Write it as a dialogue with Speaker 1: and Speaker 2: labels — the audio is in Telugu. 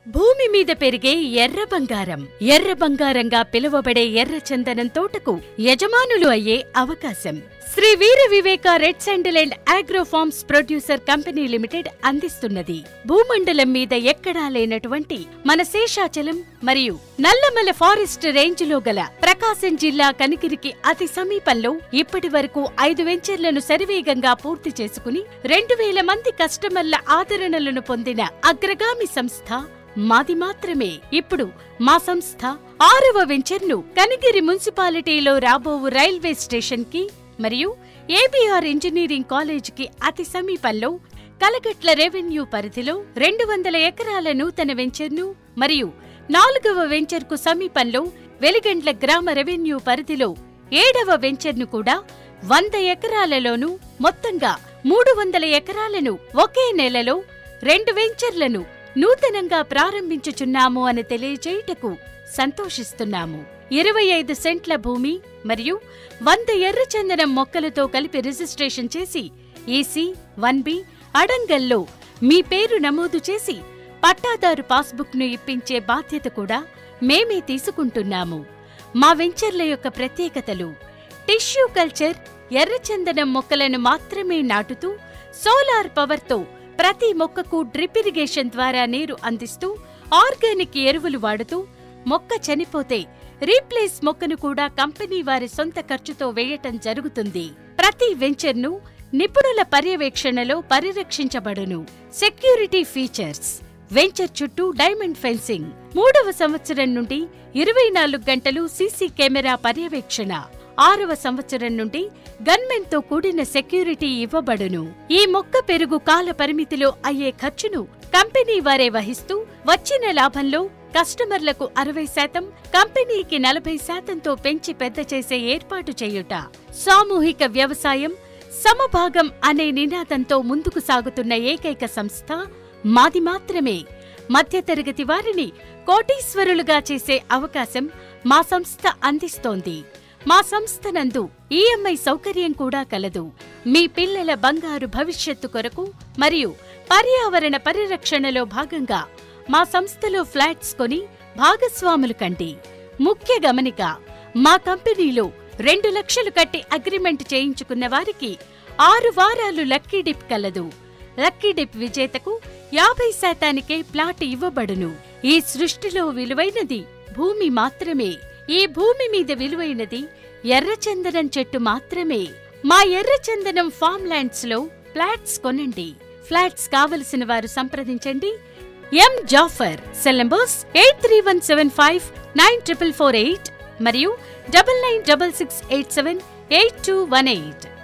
Speaker 1: భూమి మీద పెరిగే ఎర్ర బంగారం ఎర్ర బంగారంగా పిలువబడే ఎర్ర చందనం తోటకు యజమానులు అయ్యే అవకాశం Shri Veera Viveka red sandal and agro farms producer company limited అందిస్తున్నది భూమండలం మీద ఎక్కడా లేనటువంటి మన శేషాచలం మరియు నల్లమల ఫారెస్ట్ రేంజ్ లో గల ప్రకాశం జిల్లా కనికిరికి అతి సమీపంలో ఇప్పటి వరకు ఐదు వెంచర్లను శరవేగంగా పూర్తి చేసుకుని రెండు వేల మంది కస్టమర్ల ఆదరణలను పొందిన అగ్రగామి సంస్థ మాది మాత్రమే ఇప్పుడు మా సంస్థ ఆరవ వెంచర్ను కనిగిరి మున్సిపాలిటీలో రాబోవు రైల్వే స్టేషన్ కి మరియు ఏబీఆర్ ఇంజనీరింగ్ కాలేజ్ కి అతి సమీపంలో కలగట్ల రెవెన్యూ పరిధిలో రెండు వందల ఎకరాల నూతన వెంచర్ను మరియు నాలుగవ వెంచర్కు సమీపంలో వెలిగండ్ల గ్రామ రెవెన్యూ పరిధిలో ఏడవ వెంచర్ను కూడా వంద ఎకరాలలోనూ మొత్తంగా మూడు వందల ఎకరాలను ఒకే నెలలో రెండు వెంచర్లను నూతనంగా ప్రారంభించుచున్నాము అని తెలియజేయుటకు సంతోషిస్తున్నాము ఇరవై ఐదు సెంట్ల భూమి మరియు వంద ఎర్రచందనం మొక్కలతో కలిపి రిజిస్ట్రేషన్ చేసి ఈసీ వన్ బి అడంగల్లో మీ పేరు నమోదు చేసి పట్టాదారు పాస్బుక్ను ఇప్పించే బాధ్యత కూడా మేమే తీసుకుంటున్నాము మా వెంచర్ల యొక్క ప్రత్యేకతలు టిష్యూ కల్చర్ ఎర్రచందనం మొక్కలను మాత్రమే నాటుతూ సోలార్ పవర్తో ప్రతి మొక్కకు డ్రిప్ ఇరిగేషన్ ద్వారా నీరు అందిస్తూ ఆర్గానిక్ ఎరువులు వాడుతూ మొక్క చనిపోతే రీప్లేస్ మొక్కను కూడా కంపెనీ వారి సొంత ఖర్చుతో వేయటం జరుగుతుంది ప్రతి వెంచర్ను నిపుణుల పర్యవేక్షణలో పరిరక్షించబడును సెక్యూరిటీ ఫీచర్స్ వెంచర్ చుట్టూ డైమండ్ ఫెన్సింగ్ మూడవ సంవత్సరం నుండి ఇరవై నాలుగు గంటలు సీసీ కెమెరా పర్యవేక్షణ ఆరవ సంవత్సరం నుండి గన్మెన్ తో కూడిన సెక్యూరిటీ ఇవ్వబడును ఈ మొక్క పెరుగు కాల పరిమితిలో అయ్యే ఖర్చును కంపెనీ వారే వహిస్తూ వచ్చిన లాభంలో కస్టమర్లకు అరవై శాతం కంపెనీకి నలభై శాతంతో పెంచి పెద్ద చేసే ఏర్పాటు చేయుట సామూహిక వ్యవసాయం సమభాగం అనే నినాదంతో ముందుకు సాగుతున్న ఏకైక సంస్థ మాది మాత్రమే మధ్యతరగతి వారిని కోటీశ్వరులుగా చేసే అవకాశం మా సంస్థ అందిస్తోంది మా సంస్థ నందు ఈఎంఐ సౌకర్యం కూడా కలదు మీ పిల్లల బంగారు భవిష్యత్తు కొరకు మరియు పర్యావరణ పరిరక్షణలో భాగంగా మా సంస్థలో ఫ్లాట్స్ కొని భాగస్వాములు కండి ముఖ్య గమనిక మా కంపెనీలో రెండు లక్షలు కట్టి అగ్రిమెంట్ చేయించుకున్న వారికి ఆరు వారాలు లక్కీ డిప్ కలదు లక్కీ డిప్ విజేతకు యాభై శాతానికే ప్లాట్ ఇవ్వబడును ఈ సృష్టిలో విలువైనది భూమి మాత్రమే ఈ భూమి మీద విలువైనది ఎర్రచందనం చెట్టు మాత్రమే మా ఎర్రచందనం ఫామ్ ల్యాండ్స్ లో ఫ్లాట్స్ కొనండి ఫ్లాట్స్ కావలసిన వారు సంప్రదించండి M Jafar cell numbers eight three one seven five nine triple four eight మరియు double nine double six eight seven eight two one eight